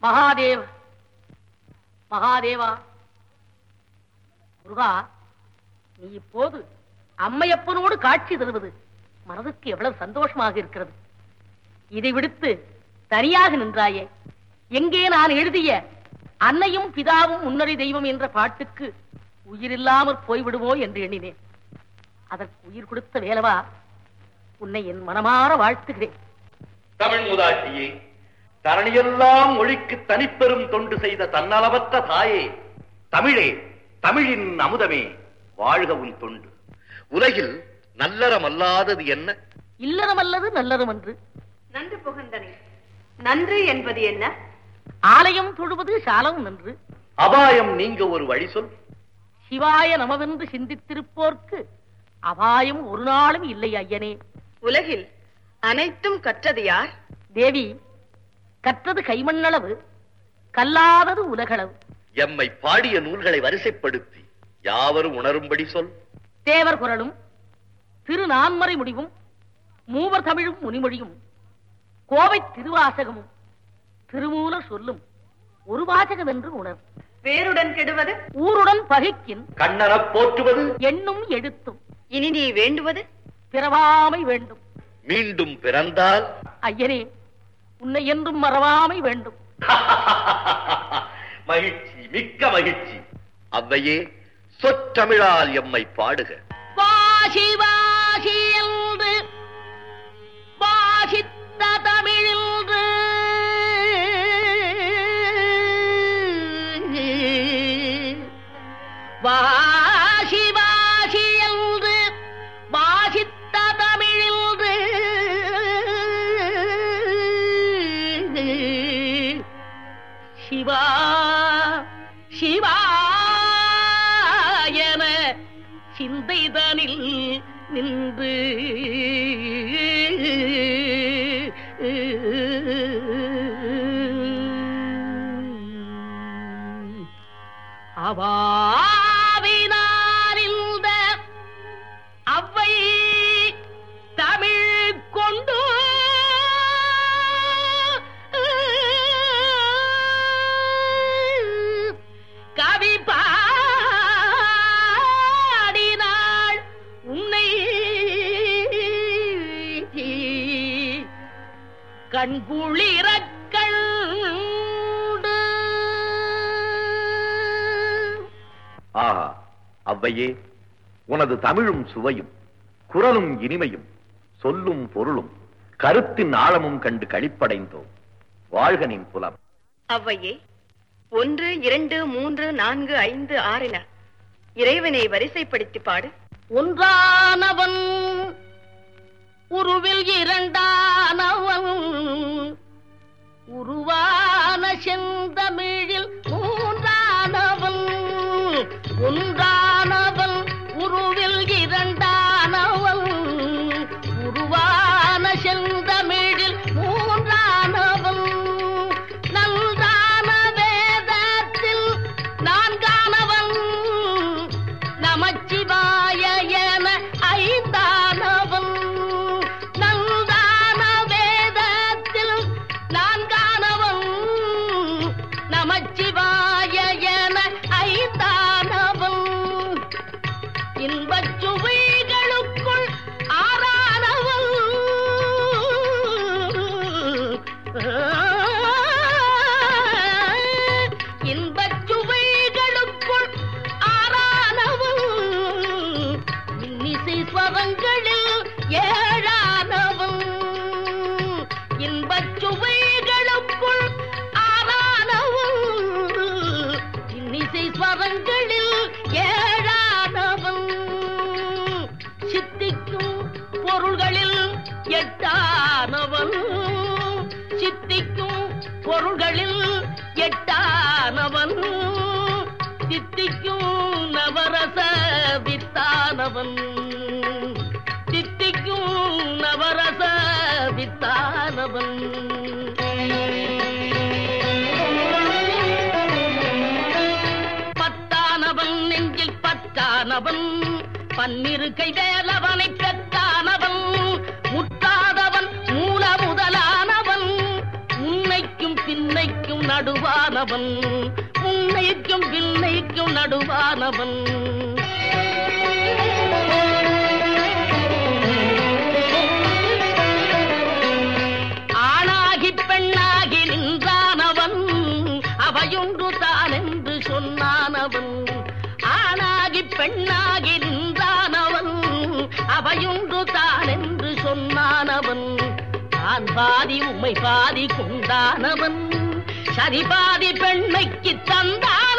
மகாதேவ மகாதேவா முருகா நீ இப்போது அம்மையப்பனோடு காட்சி தருவது மனதுக்கு எவ்வளவு சந்தோஷமாக இருக்கிறது இதை விடுத்து தனியாக நின்றாயே எங்கே நான் எழுதிய அன்னையும் பிதாவும் முன்னறி தெய்வம் என்ற பாட்டுக்கு உயிரில்லாமற் போய்விடுமோ என்று எண்ணினேன் அதற்கு உயிர் கொடுத்த வேலவா உன்னை என் மனமாற வாழ்த்துகிறேன் தமிழ் முதாட்டியே தரணியெல்லாம் மொழிக்கு தனிப்பெரும் தொண்டு செய்த தன்னலவற்ற தாயே தமிழே தமிழின் அமுதமே வாழ்க உன் தொண்டு உலகில் நல்லறமல்லாதது என்ன இல்லறமல்லது நல்லறம் என்று நன்று புகந்தனை நன்று என்பது என்ன ஆலயம் தொழுவது சாலம் நன்று அபாயம் நீங்க ஒரு வழி சொல் சிவாய நமவென்று சிந்தித்திருப்போர்க்கு அபாயம் ஒரு நாளும் இல்லை ஐயனே உலகில் அனைத்தும் கற்றது யார் தேவி கற்றது கைமண்ணளவு கல்லாதது உலகளவு எம்மை பாடிய நூல்களை வரிசைப்படுத்தி யாவரும் உணரும்படி சொல் தேவர் குரலும் திரு நான்மறை முடிவும் மூவர் தமிழும் முனிமொழியும் கோவை திருவாசகமும் திருமூலர் சொல்லும் ஒரு வாசகம் என்று உணர் வேருடன் கெடுவது ஊருடன் பகைக்கின் கண்ணனப் போற்றுவது எண்ணும் எழுத்தும் இனி நீ வேண்டுவது பிறவாமை வேண்டும் மீண்டும் பிறந்தால் ஐயனே உன்னை என்றும் மறவாமை வேண்டும் மகிழ்ச்சி மிக்க மகிழ்ச்சி அவ்வையே சொற்றமிழால் எம்மை பாடுக வாசி வாசி என்று வாசித்த தமிழின்று வாசி வாசி என்று வாசித்த தமிழின்று சிவா சிவா என சிந்தைதனில் நின்று அவாவினாரிந்த அவ்வை தமிழ் கொண்டு கவி பாடினாள் உன்னை கண்குளிரக் கண்டு ஆஹா அவ்வையே உனது தமிழும் சுவையும் குரலும் இனிமையும் சொல்லும் பொருளும் கருத்தின் ஆழமும் கண்டு களிப்படைந்தோம் வாழ்கனின் புலம் அவ்வையே ஒன்று இரண்டு மூன்று நான்கு ஐந்து ஆறின இறைவனை வரிசைப்படுத்தி பாடு ஒன்றானவன் உருவில் இரண்டானவன் உருவான செந்தமிழில் மூன்றானவன் ஒன்றானவன் உருவில் இரண்டானவன் உருவான செந்தமிழில் மூன்றானவன் நன்றான வேதத்தில் நான்கானவன் நமச்சிவாய என ஐந்தானவன் நல்தான வேதத்தில் நான்கானவன் நமச்சிவாய என ஐந்தானவன் இன்பச் சுவைகளுக்குள் ஆறானவன் இன்பச் சுவைகளுக்குள் ஆறானவன் இன்னிசை ஸ்வரங்களில் ஏழானவன் இன்பச் சுவைகளுக்குள் ஆறானவன் இன்னிசை ஸ்வரங்களில் ஏழானவன் சித்திக்கும் பொருள்களில் எட்டானவன் சித்திக்கும் பொருள்களில் எட்டானவன் சித்திக்கும் நவரச வித்தானவன் சித்திக்கும் நவரச வித்தானவன் பத்தானவன் நெஞ்சில் பத்தானவன் பன்னிரு கை வேலவனை பெற்றானவன் முற்றாதவன் மூல முதலானவன் முன்னைக்கும் பின்னைக்கும் நடுவானவன் முன்னைக்கும் பின்னைக்கும் நடுவானவன் ஆணாகி பெண்ணாகி நின்றானவன் அவையொன்று தான் என்று சொன்னானவன் ஆணாகி பெண்ணாகி நின்றானவன் அவையொன்று தான் என்று சொன்னானவன் நான் பாதி உம்மை பாதி கொண்டானவன் சரி பாதி பெண்மைக்கு தந்தான்